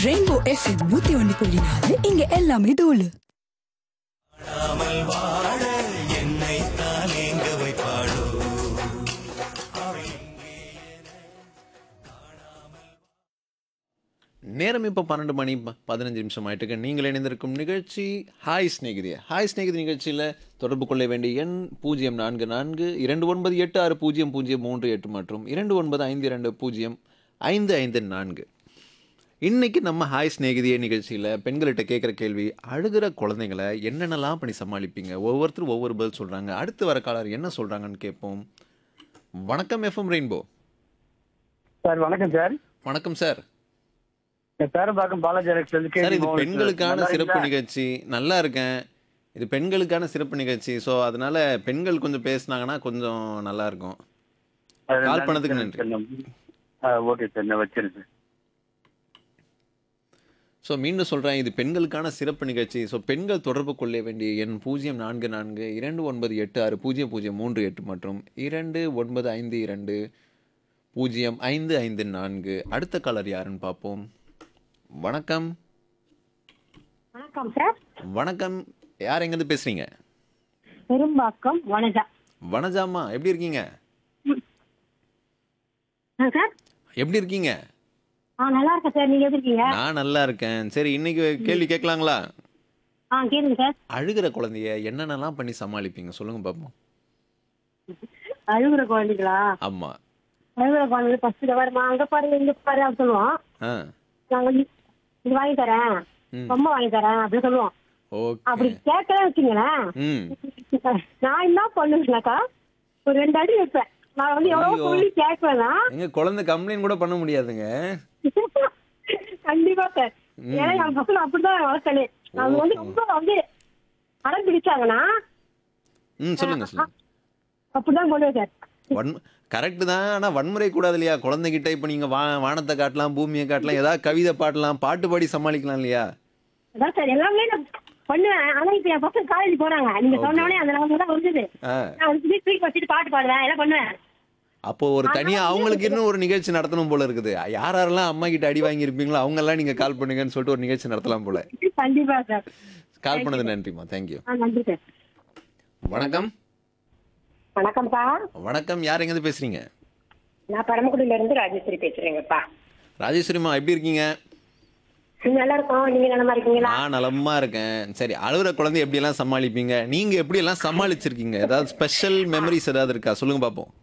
Rainbow FM நூத்தி ஒன்னு புள்ளி நாலு இங்க எல்லாமே தோலு நேரம் இப்போ பன்னெண்டு மணி ப- பதினஞ்சு நிமிஷம் ஆயிட்டுருக்கு நீங்கள் இணைந்திருக்கும் நிகழ்ச்சி ஹாய் ஸ்நேகிதிய ஹாய் ஸ்நேகிதி நிகழ்ச்சியில் தொடர்பு கொள்ள வேண்டிய எண் பூஜ்ஜியம் நான்கு நான்கு இரண்டு ஒன்பது எட்டு ஆறு பூஜ்ஜியம் பூஜ்ஜியம் மூன்று எட்டு மற்றும் இரண்டு ஒன்பது ஐந்து இரண்டு பூஜ்ஜியம் ஐந்து ஐந்து நான்கு இன்னைக்கு நம்ம ஹாய் ஸ்நேகிதிய நிகழ்ச்சியில் பெண்கள்கிட்ட கேட்குற கேள்வி அழுகிற குழந்தைங்களை என்னென்னலாம் பண்ணி சமாளிப்பீங்க ஒவ்வொருத்தரும் ஒவ்வொரு பதில் சொல்கிறாங்க அடுத்து வர காலர் என்ன சொல்கிறாங்கன்னு கேட்போம் வணக்கம் எஃப்எம் ரெயின்போ சார் வணக்கம் சார் வணக்கம் சார் என் பேரம்பாக்கம் பாலாஜி எலக்ட்ரிக் வந்து சார் கேள்வி இது மோகன் சார். பெண்களுக்கான நல்லா சிறப்பு இருக்கீங்களா? நிகழ்ச்சி நல்லா இருக்கேன் இது பெண்களுக்கான சிறப்பு நிகழ்ச்சி ஸோ அதனால பெண்கள் கொஞ்சம் பேசுனாங்கன்னா கொஞ்சம் நல்லா இருக்கும் அது கால் நன்றி பண்ணதுக்கு சார். நன்றி. நன்றி. ஆ, ஓகே சார் நான் வச்சிருக்கேன் சார். ஸோ மீண்டும் சொல்கிறேன் இது பெண்களுக்கான சிறப்பு நிகழ்ச்சி ஸோ பெண்கள் தொடர்பு கொள்ள வேண்டிய எண் பூஜ்ஜியம் நான்கு நான்கு இரண்டு ஒன்பது எட்டு ஆறு பூஜ்ஜியம் பூஜ்ஜியம் மூன்று எட்டு மற்றும் இரண்டு ஒன்பது ஐந்து இரண்டு பூஜ்ஜியம் ஐந்து ஐந்து நான்கு அடுத்த காலர் யாருன்னு பார்ப்போம் வணக்கம் வணக்கம் சார் வணக்கம் யார் எங்கேருந்து பேசுகிறீங்க பெரும்பாக்கம் வனஜா வனஜாமா எப்படி இருக்கீங்க ஆ சார் எப்படி இருக்கீங்க ஆ நல்லா இருக்கேன் சார் நீங்க எப்படி இருக்கீங்க நான் நல்லா இருக்கேன் சரி இன்னைக்கு கேள்வி கேட்கலாங்களா ஆ கேளுங்க சார் அழுகிற குழந்தைய என்னென்னலாம் பண்ணி சமாளிப்பீங்க சொல்லுங்க பாப்போம் அழுகுற குழந்தைகளா ஆமா அழுகுற குழந்தை ஃபர்ஸ்ட் வருமா அங்க பாருங்க இங்க பாரு அப்படின்னு சொல்லுவோம் ஆ நாங்க இது இது வாங்கி தரேன் ம். பொம்மை வாங்கி தரேன் அப்படின்னு சொல்லுவோம் அப்படி ஓகே கேட்கவே வச்சுங்களேன் ம் நான் என்ன பண்ணுவேன்னாக்கா ஒரு ரெண்டு அடி வைப்பேன் நான் வந்து எவ்வளவு ஐயோ. சொல்லி கேட்கவேன்னா எங்க குழந்தை கம்ப்ளைண்ட் கூட பண்ண முடியாதுங்க கண்டிப்பா சார் ம். ஏன்னா என் பசங்க அப்படிதான் வளர்த்தனே அவங்க வந்து ரொம்ப வந்து அடம் பிடிச்சாங்கன்னா ம் சொல்லுங்க சொல்லுங்க அப்படிதான் பண்ணுவேன் சார் வன் கரெக்டு தான் ஆனா வன்முறை கூடாது இல்லையா குழந்தைகிட்ட இப்போ நீங்க வா வானத்தை காட்டலாம் பூமியை காட்டலாம் ஏதாவது கவிதை பாடலாம் பாட்டு பாடி சமாளிக்கலாம் இல்லையா அதான் சார் எல்லாமே நான் பண்ணுவேன் ஆனா இப்ப என் பசங்க காலேஜ் போறாங்க நீங்க Okay. சொன்ன உடனே அந்த நிலைமை தான் வந்தது ஆ நான் வந்து ஸ்பீக் வச்சுட்டு பாட்டு பாடுவேன் எல்லாம் பண்ணுவேன் அப்போ ஒரு தனியா அவங்களுக்கு இன்னும் ஒரு நிகழ்ச்சி நடத்தணும் போல இருக்குது யார் யாரெல்லாம் அம்மா கிட்ட அடி வாங்கியிருப்பீங்களோ அவங்க எல்லாம் நீங்க கால் பண்ணுங்கன்னு சொல்லிட்டு ஒரு நிகழ்ச்சி நடத்தலாம் போல கண்டிப்பா சார் கால் பண்ணது நன்றிம்மா தேங்க்யூ ஆ நன்றி சார் வணக்கம் வணக்கம் சார் வணக்கம் யார் எங்கேருந்து பேசுறீங்க நான் பரமக்குடியில இருந்து ராஜேஸ்வரி பேசுறேங்கப்பா ராஜேஸ்வரிமா எப்படி இருக்கீங்க நல்லா இருக்கோம் நீங்க நல்லா இருக்கீங்களா நான் நலமா இருக்கேன் சரி அழுகுற குழந்தை எப்படி எல்லாம் சமாளிப்பீங்க நீங்க எப்படி எல்லாம் சமாளிச்சிருக்கீங்க ஏதாவது ஸ்பெஷல் மெமரிஸ் ஏதாவது இருக்கா சொல்லுங்க பாப்போம்